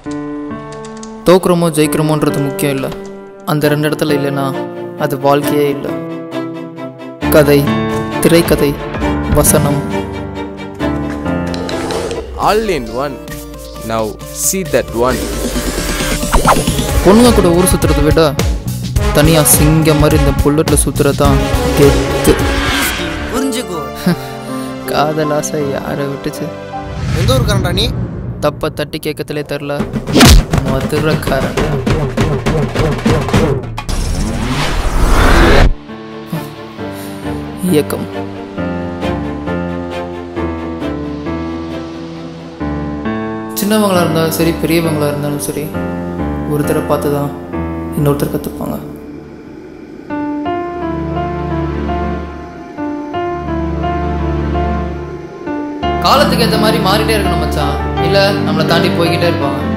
தோக்குறோமோ ஜெயிக்கிறோமோன்றது முக்கியம் இல்லை அந்த ரெண்டு இடத்துல இல்லைன்னா அது வாழ்க்கையே இல்லை கதை திரைக்கதை வசனம் all in one. Now see that one. பொண்ணுங்க கூட ஊர் சுற்றுறதை விட தனியாக சிங்கம் மாதிரி இந்த புல்லட்டில் சுற்றுறது தான் கெத்து புரிஞ்சுக்கோ காதல் ஆசை யாரை விட்டுச்சு எந்த ஊருக்காரன்டா நீ தப்பை தட்டி கேட்கத்திலே தெரில மதுரக்காரன் இயக்கம் சின்னவங்களா இருந்தாலும் சரி பெரியவங்களா இருந்தாலும் சரி ஒருத்தரை பார்த்து தான் இன்னொருத்தர் கற்றுப்பாங்க காலத்துக்கு ஏற்ற மாதிரி மாறிட்டே இருக்கணும் மச்சான் இல்லை நம்மளை தாண்டி போய்கிட்டே இருப்பாங்க